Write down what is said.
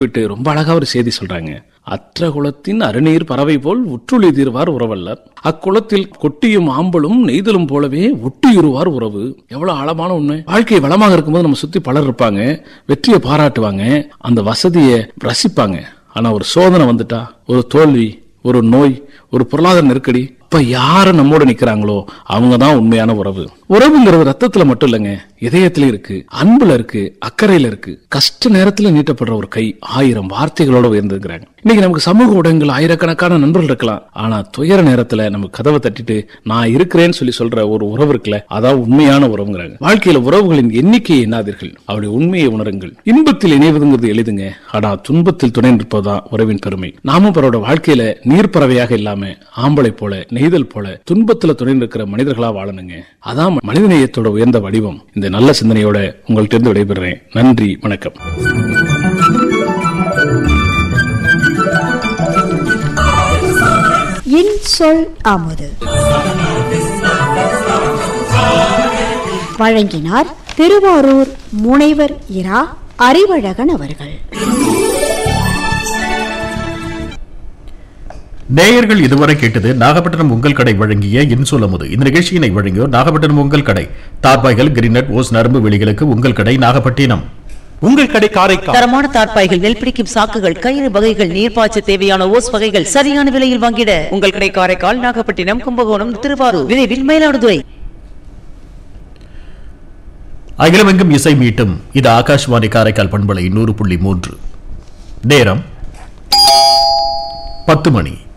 விட்டு ரொம்ப அழகா ஒரு செய்தி சொல்றாங்க அற்ற குலத்தின் அருநீர் பறவை போல் உற்றுளி தீர்வார் உறவல்லர் அக்குளத்தில் கொட்டியும் ஆம்பலும் நெய்தலும் போலவே ஒட்டியுருவார் உறவு எவ்வளவு ஆழமான உண்மை வாழ்க்கை வளமாக இருக்கும்போது நம்ம சுத்தி பலர் இருப்பாங்க வெற்றியை பாராட்டுவாங்க அந்த வசதியை ரசிப்பாங்க ஆனா ஒரு சோதனை வந்துட்டா ஒரு தோல்வி ஒரு நோய் ஒரு பொருளாதார நெருக்கடி இப்ப யாரு நம்மோட நிக்கிறாங்களோ அவங்க தான் உண்மையான உறவு உறவுங்கிறது ரத்தத்துல மட்டும் இல்லைங்க இதயத்துல இருக்கு அன்புல இருக்கு அக்கறையில இருக்கு கஷ்ட நேரத்துல நீட்டப்படுற ஒரு கை ஆயிரம் வார்த்தைகளோட உயர்ந்திருக்கிறாங்க இன்னைக்கு நமக்கு சமூக ஊடகங்கள் ஆயிரக்கணக்கான நண்பர்கள் இருக்கலாம் ஆனா துயர நேரத்துல நம்ம கதவை தட்டிட்டு நான் இருக்கிறேன்னு சொல்லி சொல்ற ஒரு உறவு இருக்குல்ல அதான் உண்மையான உறவுங்கிறாங்க வாழ்க்கையில உறவுகளின் எண்ணிக்கையை எண்ணாதீர்கள் அவருடைய உண்மையை உணருங்கள் இன்பத்தில் இணைவதுங்கிறது எளிதுங்க ஆனா துன்பத்தில் துணை நிற்பதுதான் உறவின் பெருமை நாமும் பிறரோட வாழ்க்கையில நீர்ப்பறவையாக இல்லாம ஆம்பளை போல நெய்தல் போல துன்பத்துல துணை நிற்கிற மனிதர்களா வாழணுங்க அதான் மனிதநேயத்தோட உயர்ந்த வடிவம் இந்த நல்ல சிந்தனையோட உங்கள்கிட்ட இருந்து விடைபெறுறேன் நன்றி வணக்கம் இன்சொல் அமுது வழங்கினார் திருவாரூர் முனைவர் இரா அறிவழகன் அவர்கள் நேயர்கள் இதுவரை கேட்டது நாகப்பட்டினம் உங்கள் கடை வழங்கிய இன்சொலமுது இந்த நிகழ்ச்சியினை வழங்கியோர் நாகப்பட்டினம் உங்கள் கடை தார்பாய்கள் கிரினட் ஓஸ் நரம்பு வெளிகளுக்கு உங்கள் கடை நாகப்பட்டினம் உங்கள் கடை காரைக்கால் தரமான தார்ப்பாய்கள் நெல் பிடிக்கும் சாக்குகள் கயிறு வகைகள் நீர்ப்பாய்ச்ச தேவையான ஓஸ் வகைகள் சரியான விலையில் வாங்கிட உங்கள் கடை காரைக்கால் நாகப்பட்டினம் கும்பகோணம் திருவாரூர் விரைவில் மயிலாடுதுறை அகிலமெங்கும் இசை மீட்டும் இது ஆகாஷ்வாணி காரைக்கால் பண்பலை நூறு புள்ளி மூன்று நேரம் பத்து மணி